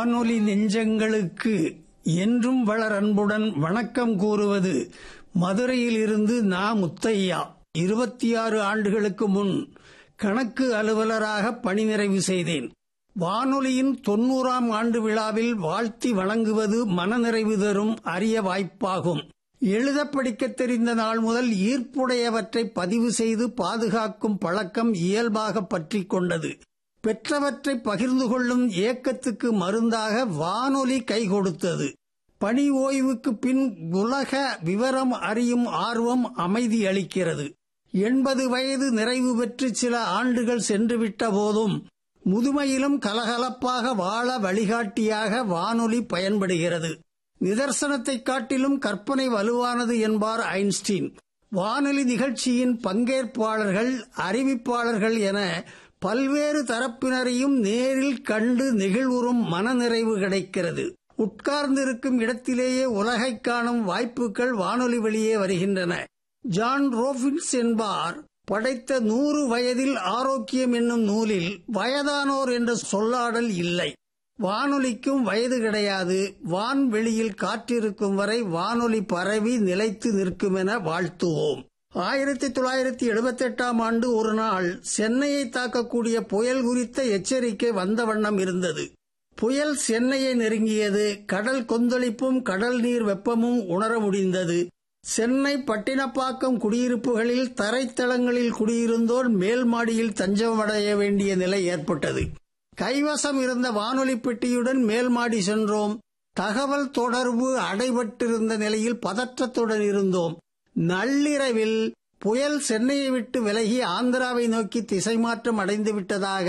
வானொலி நெஞ்சங்களுக்கு என்றும் வளர் அன்புடன் வணக்கம் கூறுவது மதுரையிலிருந்து நா முத்தையா இருபத்தி ஆறு ஆண்டுகளுக்கு முன் கணக்கு அலுவலராக பணி நிறைவு செய்தேன் வானொலியின் தொன்னூறாம் ஆண்டு விழாவில் வாழ்த்தி வழங்குவது மனநிறைவு தரும் அரிய வாய்ப்பாகும் எழுத படிக்க தெரிந்த நாள் முதல் ஈர்ப்புடையவற்றை பதிவு செய்து பாதுகாக்கும் பழக்கம் இயல்பாக பற்றிக் கொண்டது பெற்றவற்றை பகிர்ந்து கொள்ளும் ஏக்கத்துக்கு மருந்தாக வானொலி கை கொடுத்தது பணி ஓய்வுக்கு பின் உலக விவரம் அறியும் ஆர்வம் அமைதி அளிக்கிறது எண்பது வயது நிறைவு பெற்று சில ஆண்டுகள் சென்றுவிட்ட போதும் முதுமையிலும் கலகலப்பாக வாழ வழிகாட்டியாக வானொலி பயன்படுகிறது நிதர்சனத்தை காட்டிலும் கற்பனை வலுவானது என்பார் ஐன்ஸ்டீன் வானொலி நிகழ்ச்சியின் பங்கேற்பாளர்கள் அறிவிப்பாளர்கள் என பல்வேறு தரப்பினரையும் நேரில் கண்டு நெகிழ்வுறும் மனநிறைவு கிடைக்கிறது உட்கார்ந்திருக்கும் இடத்திலேயே உலகை காணும் வாய்ப்புகள் வானொலி வெளியே வருகின்றன ஜான் ரோபின்ஸ் என்பார் படைத்த நூறு வயதில் ஆரோக்கியம் என்னும் நூலில் வயதானோர் என்ற சொல்லாடல் இல்லை வானொலிக்கும் வயது கிடையாது வான்வெளியில் காற்றிருக்கும் வரை வானொலி பரவி நிலைத்து நிற்கும் என வாழ்த்துவோம் ஆயிரத்தி தொள்ளாயிரத்தி எழுபத்தி எட்டாம் ஆண்டு ஒரு நாள் சென்னையை தாக்கக்கூடிய புயல் குறித்த எச்சரிக்கை வந்த வண்ணம் இருந்தது புயல் சென்னையை நெருங்கியது கடல் கொந்தளிப்பும் கடல் நீர் வெப்பமும் உணர முடிந்தது சென்னை பட்டினப்பாக்கம் குடியிருப்புகளில் தரைத்தளங்களில் குடியிருந்தோர் மேல் மாடியில் தஞ்சமடைய வேண்டிய நிலை ஏற்பட்டது கைவசம் இருந்த வானொலி பெட்டியுடன் மேல் மாடி சென்றோம் தகவல் தொடர்பு அடைபட்டிருந்த நிலையில் பதற்றத்துடன் இருந்தோம் நள்ளிரவில் புயல் சென்னையை விட்டு விலகி ஆந்திராவை நோக்கி திசை மாற்றம் அடைந்து விட்டதாக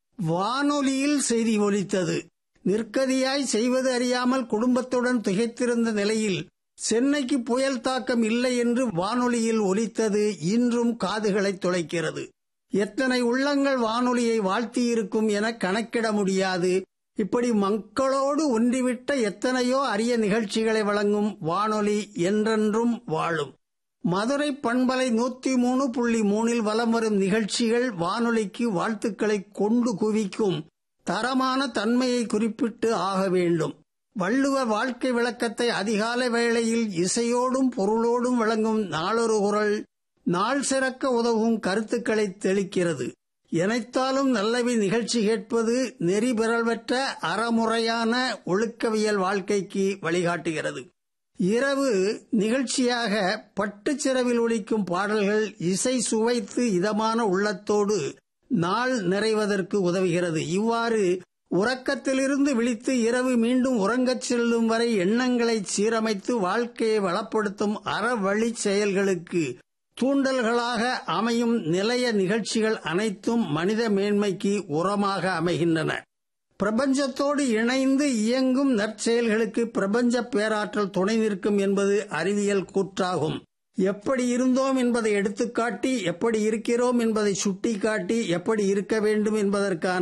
வானொலியில் செய்தி ஒலித்தது நிற்கதியாய் செய்வது அறியாமல் குடும்பத்துடன் திகைத்திருந்த நிலையில் சென்னைக்கு புயல் தாக்கம் இல்லை என்று வானொலியில் ஒலித்தது இன்றும் காதுகளை துளைக்கிறது எத்தனை உள்ளங்கள் வானொலியை வாழ்த்தியிருக்கும் என கணக்கிட முடியாது இப்படி மக்களோடு ஒன்றிவிட்ட எத்தனையோ அரிய நிகழ்ச்சிகளை வழங்கும் வானொலி என்றென்றும் வாழும் மதுரை பண்பலை நூத்தி மூணு புள்ளி மூணில் வலம் வரும் நிகழ்ச்சிகள் வானொலிக்கு வாழ்த்துக்களை கொண்டு குவிக்கும் தரமான தன்மையை குறிப்பிட்டு ஆக வேண்டும் வள்ளுவ வாழ்க்கை விளக்கத்தை அதிகாலை வேளையில் இசையோடும் பொருளோடும் வழங்கும் நாளொரு குரல் நாள் சிறக்க உதவும் கருத்துக்களை தெளிக்கிறது எனைத்தாலும் நல்லவி நிகழ்ச்சி கேட்பது நெறி பெறல்பெற்ற அறமுறையான ஒழுக்கவியல் வாழ்க்கைக்கு வழிகாட்டுகிறது இரவு நிகழ்ச்சியாக பட்டுச்சிறவில் ஒலிக்கும் பாடல்கள் இசை சுவைத்து இதமான உள்ளத்தோடு நாள் நிறைவதற்கு உதவுகிறது இவ்வாறு உறக்கத்திலிருந்து விழித்து இரவு மீண்டும் உறங்கச் செல்லும் வரை எண்ணங்களை சீரமைத்து வாழ்க்கையை வளப்படுத்தும் அறவழி செயல்களுக்கு தூண்டல்களாக அமையும் நிலைய நிகழ்ச்சிகள் அனைத்தும் மனித மேன்மைக்கு உரமாக அமைகின்றன பிரபஞ்சத்தோடு இணைந்து இயங்கும் நற்செயல்களுக்கு பிரபஞ்ச பேராற்றல் துணை நிற்கும் என்பது அறிவியல் கூற்றாகும் எப்படி இருந்தோம் என்பதை எடுத்துக்காட்டி எப்படி இருக்கிறோம் என்பதை சுட்டிக்காட்டி எப்படி இருக்க வேண்டும் என்பதற்கான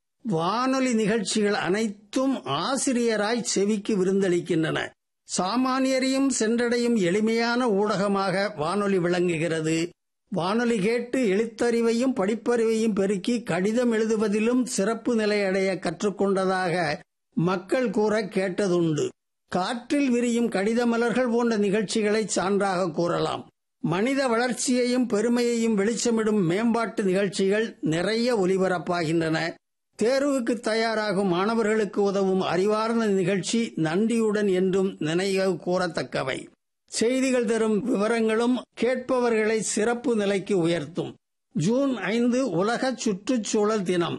வானொலி நிகழ்ச்சிகள் அனைத்தும் ஆசிரியராய் செவிக்கு விருந்தளிக்கின்றன சாமானியரையும் சென்றடையும் எளிமையான ஊடகமாக வானொலி விளங்குகிறது வானொலி கேட்டு எழுத்தறிவையும் படிப்பறிவையும் பெருக்கி கடிதம் எழுதுவதிலும் சிறப்பு நிலையடைய கற்றுக்கொண்டதாக மக்கள் கூற கேட்டதுண்டு காற்றில் விரியும் கடித மலர்கள் போன்ற நிகழ்ச்சிகளை சான்றாக கூறலாம் மனித வளர்ச்சியையும் பெருமையையும் வெளிச்சமிடும் மேம்பாட்டு நிகழ்ச்சிகள் நிறைய ஒலிபரப்பாகின்றன தேர்வுக்கு தயாராகும் மாணவர்களுக்கு உதவும் அறிவார்ந்த நிகழ்ச்சி நன்றியுடன் என்றும் நினைவு கூறத்தக்கவை செய்திகள் தரும் விவரங்களும் கேட்பவர்களை சிறப்பு நிலைக்கு உயர்த்தும் ஜூன் ஐந்து உலக சுற்றுச்சூழல் தினம்